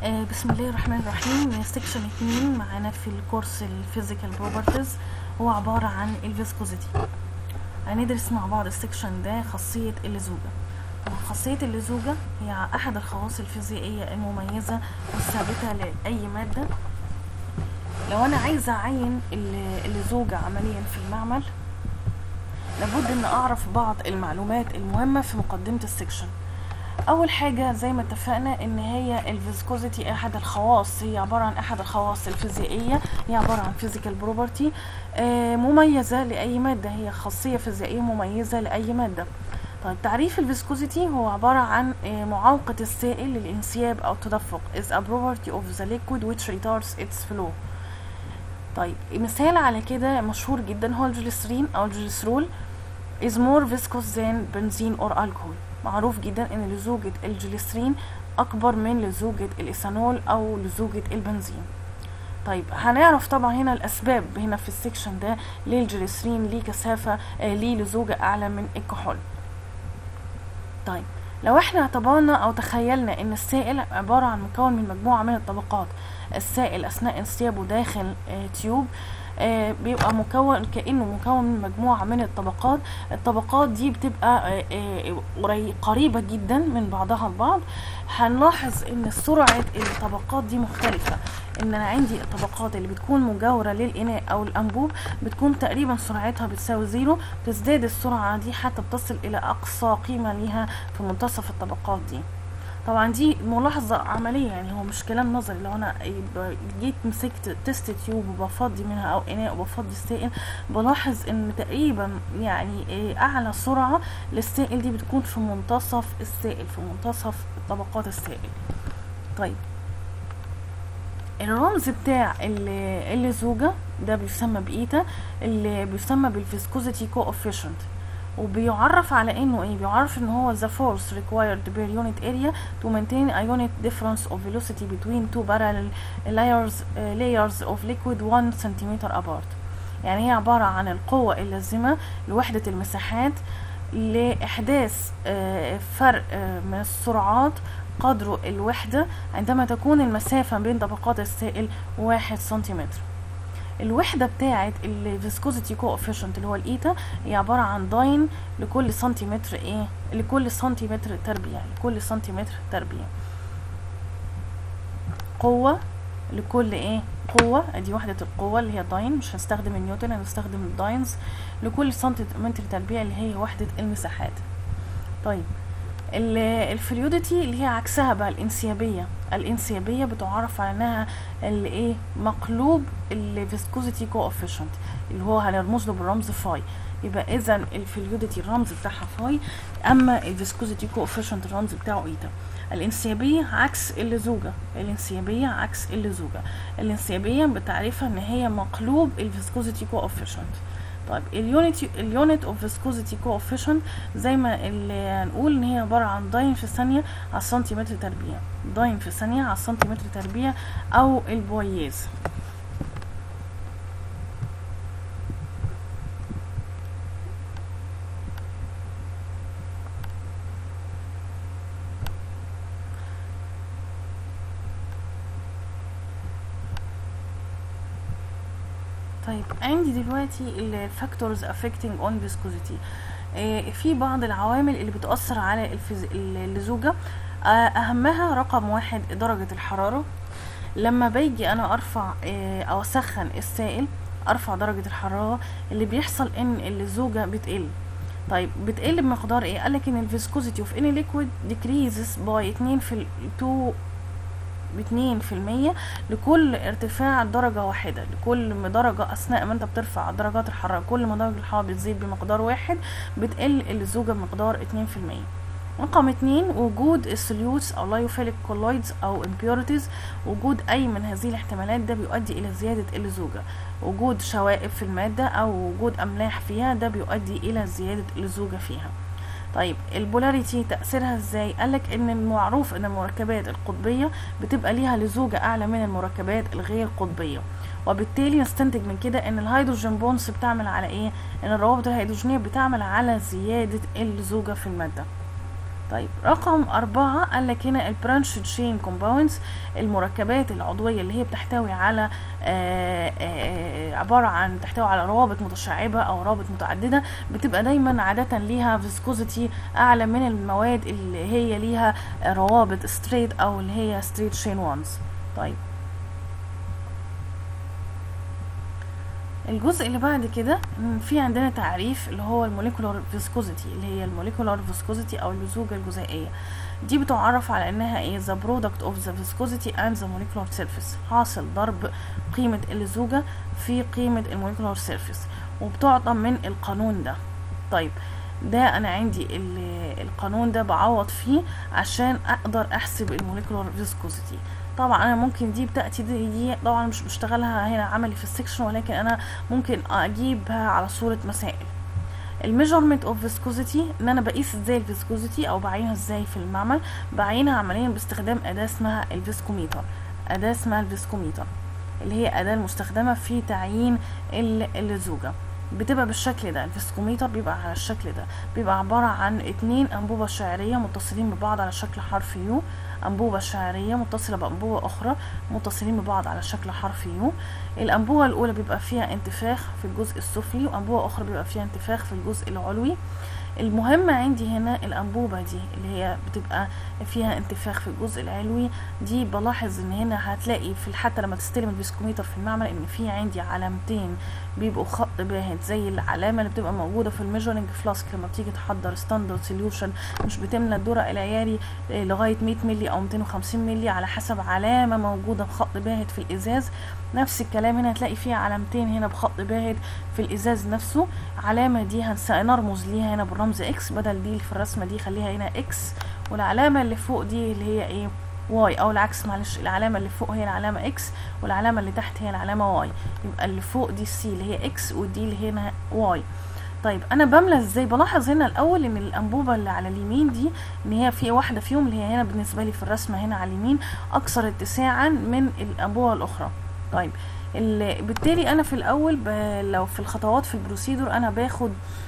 آه، بسم الله الرحمن الرحيم سيكشن 2 معانا في الكورس الفيزيكال بروبرتيز هو عبارة عن الفيسكوزيتي هندرس مع بعض السيكشن ده خاصية اللزوجة طبعا خاصية اللزوجة هي أحد الخواص الفيزيائية المميزة والثابتة لأي مادة لو أنا عايزة أعين ال- اللزوجة عمليا في المعمل لابد ان اعرف بعض المعلومات المهمة في مقدمة السكشن اول حاجة زي ما اتفقنا ان هي الفيسكوزيتي احد الخواص هي عبارة عن احد الخواص الفيزيائية هي عبارة عن فيزيكال بروبرتي مميزة لاي مادة هي خاصية فيزيائية مميزة لاي مادة طيب تعريف الفيسكوزيتي هو عبارة عن آه، معاوقة السائل للانسياب او التدفق is a property of the liquid which retards its flow طيب مثال على كده مشهور جدا هو الجليسرين او الجليسرول is more viscous than benzene or alcohol معروف جدا ان لزوجة الجليسرين اكبر من لزوجة الايثانول او لزوجة البنزين طيب هنعرف طبعا هنا الاسباب هنا في السكشن ده ليه الجليسرين ليه كثافة آه ليه لزوجة اعلى من الكحول طيب لو احنا اعتبرنا او تخيلنا ان السائل عبارة عن مكون من مجموعة من الطبقات السائل اثناء انسيابه داخل آه تيوب آه بيبقى مكون كأنه مكون من مجموعة من الطبقات الطبقات دي بتبقى آه، آه، قري- قريبة جدا من بعضها البعض هنلاحظ ان سرعة الطبقات دي مختلفة ان انا عندي الطبقات اللي بتكون مجاورة للإناء او الأنبوب بتكون تقريبا سرعتها بتساوي زيرو تزداد السرعة دي حتى بتصل الى اقصى قيمة ليها في منتصف الطبقات دي طبعا دي ملاحظة عملية يعني هو مش كلام نظري لو انا يبقى جيت مسكت تيست تيوب وبفضي منها او اناء وبفضي السائل بلاحظ ان تقريبا يعني إيه اعلى سرعة للسائل دي بتكون في منتصف السائل في منتصف طبقات السائل طيب الرمز بتاع ال- اللزوجة ده بيسمى بإيتا اللي بيسمى بالفيسكوزيتي كوفيشنت وبيعرف على انه ايه بيعرف ان هو the force required per unit area to maintain a unit difference of velocity between two parallel layers uh, layers of liquid 1 centimeter apart يعني هي عبارة عن القوة اللازمة لوحدة المساحات لإحداث آه، فرق آه، من السرعات قدر الوحدة عندما تكون المسافة بين طبقات السائل واحد سنتيمتر الوحدة بتاعة الفيسكوزيتي كوفيشنت اللي هو الإيتا هي عبارة عن داين لكل سنتيمتر إيه لكل سنتيمتر تربيع لكل سنتيمتر تربيع قوة لكل ايه قوة ادي وحدة القوة اللي هي داين مش هنستخدم النيوتن هنستخدم الداينز لكل سنتيمتر تربيع اللي هي وحدة المساحات طيب ال- الفلويدتي اللي هي عكسها بقى الانسيابية الانسيابية بتعرف على انها اللي ايه مقلوب الفيسكوزيتي كوفيشنت اللي هو هنرمز له بالرمز فاي يبقى اذا الفلويدتي الرمز بتاعها فاي اما الفيسكوزيتي كوفيشنت الرمز بتاعه ايتا الانسيابية عكس اللزوجة الانسيابية عكس اللزوجة الانسيابية بتعرفها ان هي مقلوب الفيسكوزيتي كوفيشنت طيب اليونت اليونت اوف فيسكوزيتي كوفيشنت زي ما اللي هنقول ان هي عبارة عن داين في ثانية على السنتيمتر تربيع داين في ثانية على السنتيمتر تربيع او البويز طيب عندي دلوقتي الفاكتورز affecting on viscosity آه، في بعض العوامل اللي بتأثر على الفيز... اللزوجة آه، أهمها رقم واحد درجة الحرارة لما باجي أنا أرفع آه، أو أسخن السائل أرفع درجة الحرارة اللي بيحصل إن اللزوجة بتقل طيب بتقل بمقدار ايه قالك ان الفيسكوزيتي اوف اني ليكويد decreases باي 2 في ال 2 باتنين في المية لكل ارتفاع درجة واحدة لكل ما درجة أثناء ما أنت بترفع درجات الحرارة كل ما درجة الحرارة بتزيد بمقدار واحد بتقل اللزوجة بمقدار اتنين في المية رقم اتنين وجود السوليوتس أو لايوفيليك كولويدز أو impurities وجود أي من هذه الاحتمالات ده بيؤدي إلى زيادة اللزوجة وجود شوائب في المادة أو وجود أملاح فيها ده بيؤدي إلى زيادة اللزوجة فيها طيب البولاريتي تأثيرها ازاي قالك ان المعروف ان المركبات القطبية بتبقى ليها لزوجة اعلى من المركبات الغير قطبية وبالتالي نستنتج من كده ان الهيدروجين بونز بتعمل على ايه ان الروابط الهيدروجينية بتعمل على زيادة اللزوجة في المادة طيب رقم أربعة قال لك هنا البرانش تشين كومباوندز المركبات العضوية اللي هي بتحتوي على آآ آآ عبارة عن تحتوي على روابط متشعبة أو روابط متعددة بتبقى دايما عادة ليها فيسكوزيتي أعلى من المواد اللي هي ليها روابط ستريت أو اللي هي ستريت شين وانز طيب الجزء اللي بعد كده في عندنا تعريف اللي هو الموليكولار فيسكوزيتي اللي هي الموليكولار فيسكوزيتي او اللزوجة الجزيئية دي بتعرف على انها ايه the product of the viscosity and the molecular surface حاصل ضرب قيمة اللزوجة في قيمة الموليكولار سيرفيس وبتعطى من القانون ده طيب ده انا عندي القانون ده بعوض فيه عشان اقدر احسب الموليكولار فيسكوزيتي طبعا انا ممكن دي بتاتي دي, دي طبعا مش بشتغلها هنا عملي في السكشن ولكن انا ممكن اجيبها على صوره مسائل الميجرمنت اوف فيسكوزيتي ان انا بقيس ازاي الفيسكوزيتي او بعينها ازاي في المعمل بعينها عمليا باستخدام اداه اسمها الفيسكوميتر اداه اسمها الفيسكوميتر اللي هي اداه المستخدمه في تعيين اللزوجه بتبقى بالشكل ده الفيسكوميتر بيبقى على الشكل ده بيبقى عبارة عن اتنين أنبوبة شعرية متصلين ببعض على شكل حرف يو أنبوبة شعرية متصلة بأنبوبة أخرى متصلين ببعض على شكل حرف يو الأنبوبة الأولى بيبقى فيها انتفاخ في الجزء السفلي وأنبوبة أخرى بيبقى فيها انتفاخ في الجزء العلوي المهم عندي هنا الأنبوبة دي اللي هي بتبقى فيها انتفاخ في الجزء العلوي دي بلاحظ ان هنا هتلاقي في حتى لما تستلم الفيسكوميتر في المعمل ان في عندي علامتين بيبقوا خط باهت زي العلامة اللي بتبقى موجودة في الميجرنج فلاسك لما بتيجي تحضر ستاندرد سوليوشن مش بتملى الدرق العياري لغاية 100 ملي او 250 ملي على حسب علامة موجودة بخط باهت في الازاز نفس الكلام هنا هتلاقي فيه علامتين هنا بخط باهت في الازاز نفسه علامة دي هنرمز ليها هنا بالرمز اكس بدل دي في الرسمة دي خليها هنا اكس والعلامة اللي فوق دي اللي هي ايه واي او العكس معلش العلامه اللي فوق هي العلامه اكس والعلامه اللي تحت هي العلامه واي يبقى اللي فوق دي السي اللي هي اكس ودي اللي هنا واي طيب انا بملى ازاي بلاحظ هنا الاول ان الانبوبه اللي على اليمين دي ان هي في واحده فيهم اللي هي هنا بالنسبه لي في الرسمه هنا على اليمين اكثر اتساعا من الانبوبه الاخرى طيب بالتالي انا في الاول لو في الخطوات في البروسيدور انا باخد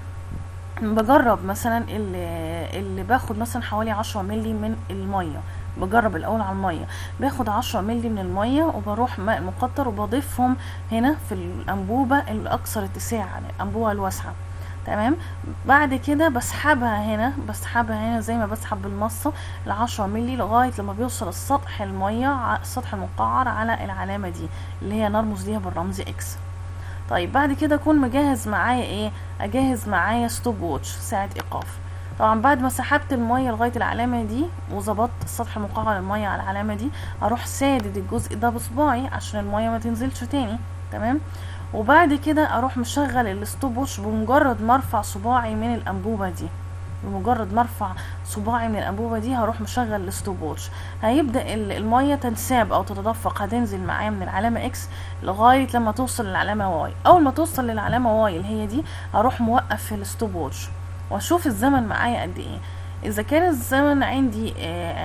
بجرب مثلا اللي, اللي باخد مثلا حوالي عشرة ملي من المية بجرب الاول على المية باخد عشرة ملي من المية وبروح ماء مقطر وبضيفهم هنا في الانبوبة الاكثر اتساعا الانبوبة الواسعة تمام بعد كده بسحبها هنا بسحبها هنا زي ما بسحب بالمصة العشرة ملي لغاية لما بيوصل السطح المية السطح المقعر على العلامة دي اللي هي نرمز ليها بالرمز اكس طيب بعد كده اكون مجهز معايا ايه اجهز معايا ستوب ووتش ساعة ايقاف طبعا بعد ما سحبت المية لغاية العلامة دي وظبطت السطح المقعر المية على العلامة دي اروح سادد الجزء ده بصباعي عشان المية ما تنزلش تاني تمام وبعد كده اروح مشغل الستوب ووتش بمجرد ما ارفع صباعي من الانبوبة دي بمجرد ما ارفع صباعي من الانبوبه دي هروح مشغل الستوب ووتش هيبدا الميه تنساب او تتدفق هتنزل معايا من العلامه اكس لغايه لما توصل للعلامه واي اول ما توصل للعلامه واي اللي هي دي هروح موقف في الستوب ووتش واشوف الزمن معايا قد ايه اذا كان الزمن عندي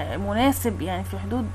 مناسب يعني في حدود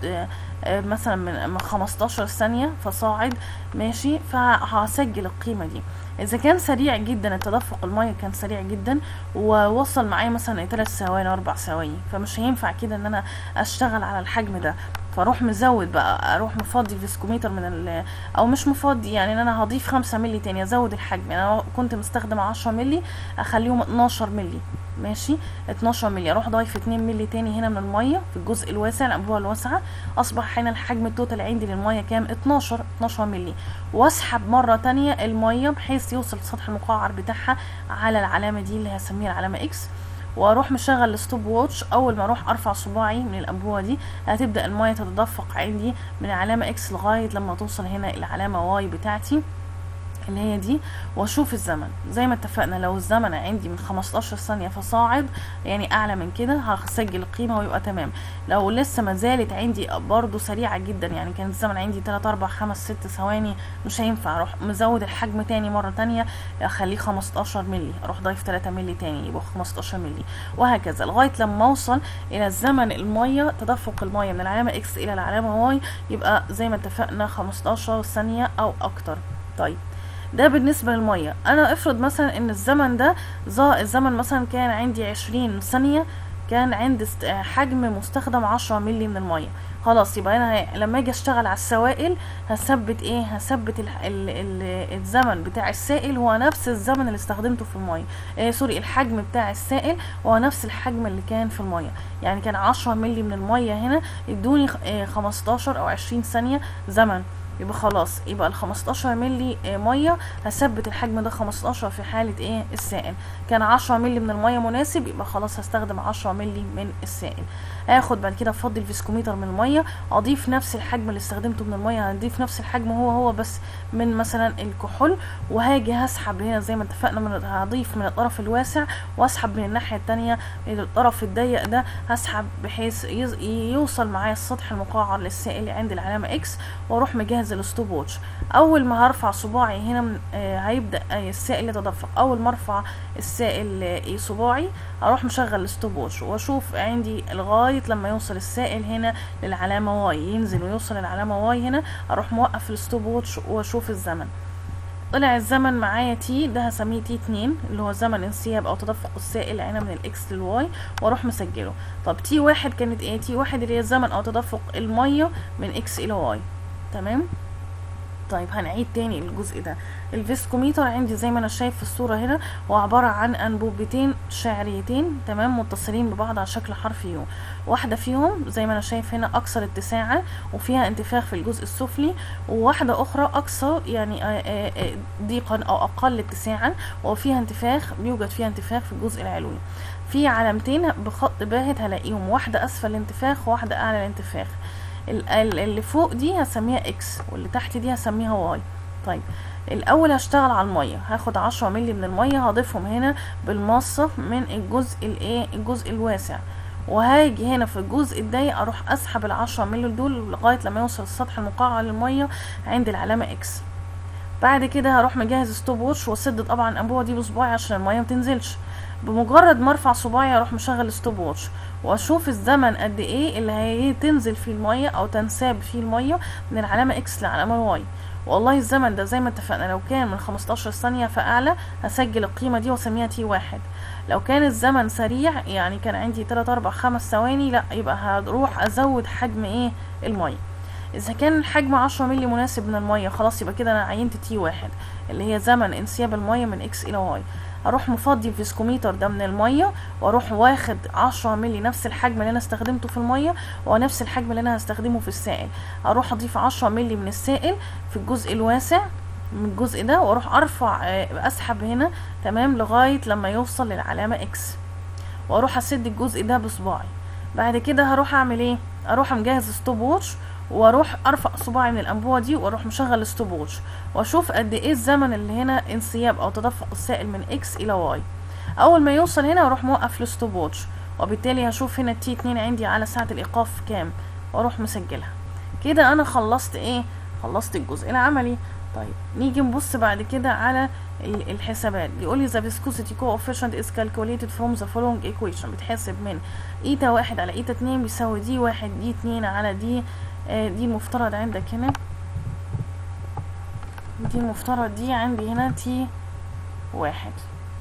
مثلا من 15 ثانيه فصاعد ماشي فهسجل القيمه دي اذا كان سريع جدا التدفق الميه كان سريع جدا ووصل معايا مثلا ثلاث ثواني اربع ثواني فمش هينفع كده ان انا اشتغل على الحجم ده فاروح مزود بقى اروح مفضي الفيسكوميتر من ال او مش مفضي يعني ان انا هضيف خمسة ملي تاني ازود الحجم يعني انا كنت مستخدم عشرة ملي اخليهم اتناشر ملي ماشي 12 ملي اروح ضايف 2 ملي تاني هنا من الميه في الجزء الواسع الانبوبه الواسعه اصبح هنا الحجم التوتال عندي للميه كام 12 12 ملي واسحب مره تانية الميه بحيث يوصل السطح المقعر بتاعها على العلامه دي اللي هسميها العلامه اكس واروح مشغل الستوب ووتش اول ما اروح ارفع صباعي من الانبوبه دي هتبدا الميه تتدفق عندي من العلامه اكس لغايه لما توصل هنا العلامه واي بتاعتي اللي هي دي واشوف الزمن زي ما اتفقنا لو الزمن عندي من 15 ثانيه فصاعد يعني اعلى من كده هسجل القيمه ويبقى تمام لو لسه ما زالت عندي برضو سريعه جدا يعني كان الزمن عندي 3 4 5 6 ثواني مش هينفع اروح مزود الحجم تاني مره تانية اخليه 15 ملي اروح ضايف 3 ملي تاني يبقى 15 ملي وهكذا لغايه لما اوصل الى الزمن الميه تدفق الميه من العلامه اكس الى العلامه واي يبقى زي ما اتفقنا 15 ثانيه او اكتر طيب ده بالنسبة للمية انا افرض مثلا ان الزمن ده الزمن مثلا كان عندي عشرين ثانية كان عند است- آه، حجم مستخدم 10 مللي من الميه خلاص يبقى انا ه- لما اجي اشتغل على السوائل هثبت ايه هثبت ال ال ال الزمن بتاع السائل هو نفس الزمن اللي استخدمته في الميه آه سوري الحجم بتاع السائل هو نفس الحجم اللي كان في الميه يعني كان 10 مللي من الميه هنا ادوني خ- آه 15 او 20 ثانيه زمن يبقى خلاص يبقى ال 15 مللي آه، ميه هثبت الحجم ده 15 في حاله ايه السائل كان 10 مللي من الميه مناسب يبقى خلاص هستخدم 10 مللي من السائل هاخد بعد كده افضي الفيسكوميتر من الميه اضيف نفس الحجم اللي استخدمته من الميه هنضيف نفس الحجم هو هو بس من مثلا الكحول وهاجي هسحب هنا زي ما اتفقنا من هضيف من الطرف الواسع واسحب من الناحيه التانية الطرف الضيق ده هسحب بحيث يز- يوصل معايا السطح المقعر للسائل عند العلامه اكس واروح مجهز الستوب ووتش اول ما هرفع صباعي هنا من آه هيبدا آه السائل يتدفق اول ما ارفع السائل آه صباعي اروح مشغل الستوب ووتش واشوف عندي لغايه لما يوصل السائل هنا للعلامه واي ينزل ويوصل للعلامه واي هنا اروح موقف الستوب ووتش واشوف الزمن طلع الزمن معايا تي ده هسميه تي اتنين اللي هو زمن انسياب او تدفق السائل هنا من الاكس للواي واروح مسجله طب تي واحد كانت ايه تي واحد اللي هي زمن او تدفق الميه من اكس الى واي تمام طيب هنعيد تاني الجزء ده الفيسكوميتر عندي زي ما انا شايف في الصورة هنا هو عبارة عن انبوبتين شعريتين تمام متصلين ببعض على شكل حرف يو واحدة فيهم زي ما انا شايف هنا اكثر اتساعا وفيها انتفاخ في الجزء السفلي وواحدة اخرى اكثر يعني آه، آه، آه، ضيقا او اقل اتساعا وفيها انتفاخ بيوجد فيها انتفاخ في الجزء العلوي في علامتين بخط باهت هلاقيهم واحدة اسفل الانتفاخ وواحدة اعلى الانتفاخ ال- ال- اللي فوق دي هسميها اكس واللي تحت دي هسميها واي طيب الاول هشتغل على الميه هاخد عشرة مللي من الميه هضيفهم هنا بالمصه من الجزء الايه الجزء الواسع وهاجي هنا في الجزء الضيق اروح اسحب العشرة مللي دول لغايه لما يوصل السطح المقعر للميه عند العلامه اكس بعد كده هروح مجهز ستوب ووتش واسد طبعا الانبوبه دي بصباعي عشان الميه متنزلش بمجرد ما ارفع صباعي اروح مشغل ستوب ووتش واشوف الزمن قد ايه اللي هتنزل فيه الميه او تنساب فيه الميه من العلامه اكس للعلامه واي والله الزمن ده زي ما اتفقنا لو كان من 15 ثانية فأعلى هسجل القيمة دي واسميها تي واحد لو كان الزمن سريع يعني كان عندي 3 4 5 ثواني لا يبقى هروح ازود حجم ايه المية اذا كان الحجم 10 مللي مناسب من المية خلاص يبقى كده انا عينت تي واحد اللي هي زمن انسياب المية من اكس الى واي اروح مفضي الفيسكوميتر ده من المية واروح واخد 10 مللي نفس الحجم اللي انا استخدمته في المية ونفس الحجم اللي انا هستخدمه في السائل اروح اضيف 10 مللي من السائل في الجزء الواسع من الجزء ده واروح ارفع آه، اسحب هنا تمام لغايه لما يوصل للعلامه اكس واروح اسد الجزء ده بصباعي بعد كده هروح اعمل ايه اروح مجهز ستوب ووتش واروح ارفع صباعي من الانبوبه دي واروح مشغل ستوب ووتش واشوف قد ايه الزمن اللي هنا انسياب او تدفق السائل من اكس الى واي اول ما يوصل هنا اروح موقف الستوب ووتش وبالتالي هشوف هنا التي 2 عندي على ساعه الايقاف كام واروح مسجلها كده انا خلصت ايه خلصت الجزء العملي طيب نيجي نبص بعد كده على ال- الحسابات بيقول لي the viscosity coefficient is calculated from the following equation بتحسب من ايتا واحد على ايتا اتنين بيساوي دي واحد دي اتنين على دي آه دي المفترض عندك هنا دي المفترض دي عندي هنا تي واحد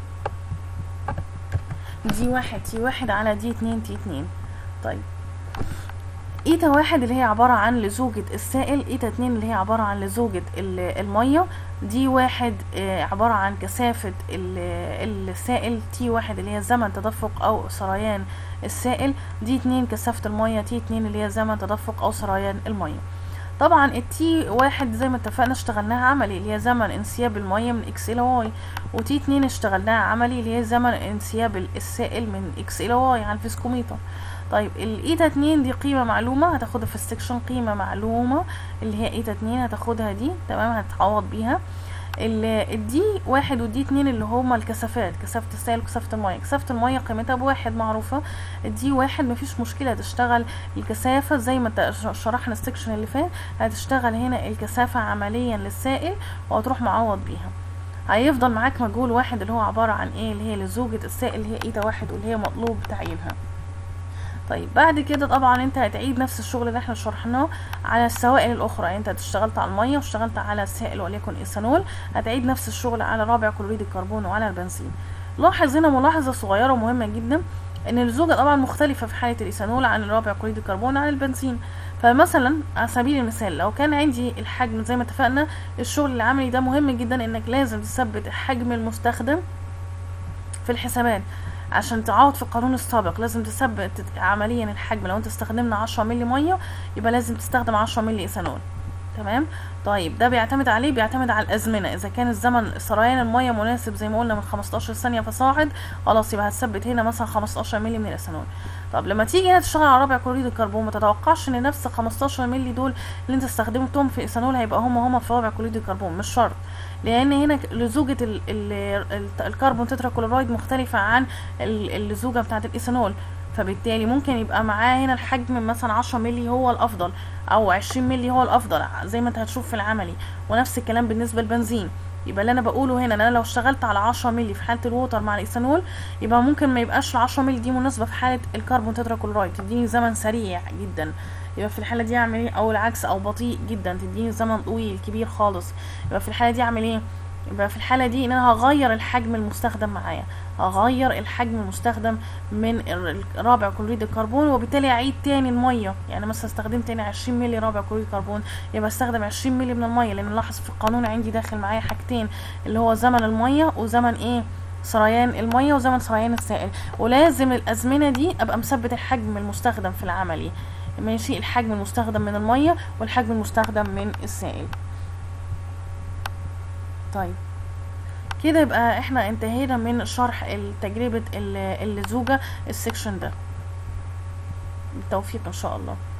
دي واحد تي واحد على دي اتنين تي اتنين طيب ايتا واحد اللي هي عبارة عن لزوجة السائل ايتا اتنين اللي هي عبارة عن لزوجة ال- المية دي واحد آه، عبارة عن كثافة ال- السائل تي واحد اللي هي زمن تدفق او سريان السائل دي اتنين كثافة المية تي اتنين اللي هي زمن تدفق او سريان المية طبعا التي واحد زي ما اتفقنا اشتغلناها عملي اللي هي زمن انسياب المية من اكس الى واي وتي اتنين اشتغلناها عملي اللي هي زمن انسياب السائل من اكس الى واي على الفيسكوميتر طيب الايتا اتنين دي قيمة معلومة هتاخدها في السكشن قيمة معلومة اللي هي ايتا اتنين هتاخدها دي تمام هتعوض بيها ال- الدي واحد والدي اتنين اللي هما الكثافات كثافة السائل وكثافة المية كثافة المية قيمتها بواحد معروفة الدي واحد مفيش مشكلة تشتغل الكثافة زي ما انت ش- شرحنا السكشن اللي فات هتشتغل هنا الكثافة عمليا للسائل وهتروح معوض بيها هيفضل معاك مجهول واحد اللي هو عبارة عن ايه اللي هي لزوجة السائل اللي هي ايتا واحد واللي هي مطلوب تعيينها طيب بعد كده طبعا انت هتعيد نفس الشغل اللي احنا شرحناه على السوائل الاخرى يعني انت اشتغلت على الميه واشتغلت على السائل وليكن ايثانول هتعيد نفس الشغل على رابع كلوريد الكربون وعلى البنزين لاحظ هنا ملاحظه صغيره ومهمه جدا ان اللزوجة طبعا مختلفة في حالة الايثانول عن الرابع كلوريد الكربون عن البنزين فمثلا على سبيل المثال لو كان عندي الحجم زي ما اتفقنا الشغل العملي ده مهم جدا انك لازم تثبت الحجم المستخدم في الحسابات عشان تعوض في القانون السابق لازم تثبت عمليا الحجم لو انت استخدمنا 10 مللي ميه يبقى لازم تستخدم 10 مللي ايثانول تمام طيب ده بيعتمد عليه بيعتمد على الازمنه اذا كان الزمن سريان الميه مناسب زي ما قلنا من 15 ثانيه فصاعد خلاص يبقى هتثبت هنا مثلا 15 مللي من الايثانول طب لما تيجي هنا تشتغل على رابع كلوريد الكربون ما تتوقعش ان نفس 15 مللي دول اللي انت استخدمتهم في ايثانول هيبقى هم هم في رابع كلوريد الكربون مش شرط لان هنا لزوجة ال ال ال الكربون تتراكلورايد مختلفة عن اللزوجة بتاعة الايثانول فبالتالي ممكن يبقى معاه هنا الحجم مثلا 10 مللي هو الافضل او 20 مللي هو الافضل زي ما انت هتشوف في العملي ونفس الكلام بالنسبة للبنزين يبقى اللي انا بقوله هنا ان انا لو اشتغلت على 10 مللي في حاله الووتر مع الايثانول يبقى ممكن ما يبقاش ال 10 مللي دي مناسبه في حاله الكربون تتراكلورايد تديني زمن سريع جدا يبقى في الحاله دي اعمل ايه او العكس او بطيء جدا تديني زمن طويل كبير خالص يبقى في الحاله دي اعمل ايه يبقى في الحاله دي ان انا هغير الحجم المستخدم معايا هغير الحجم المستخدم من رابع كلوريد الكربون وبالتالي اعيد تاني الميه يعني مثلا استخدمت تاني 20 مللي رابع كلوريد كربون يبقى استخدم 20 مللي من الميه لان لاحظ في القانون عندي داخل معايا حاجتين اللي هو زمن الميه وزمن ايه سريان الميه وزمن سريان السائل ولازم الازمنه دي ابقى مثبت الحجم المستخدم في العملي ماشي الحجم المستخدم من الميه والحجم المستخدم من السائل طيب كده يبقى احنا انتهينا من شرح تجربة اللزوجة السكشن ده بالتوفيق ان شاء الله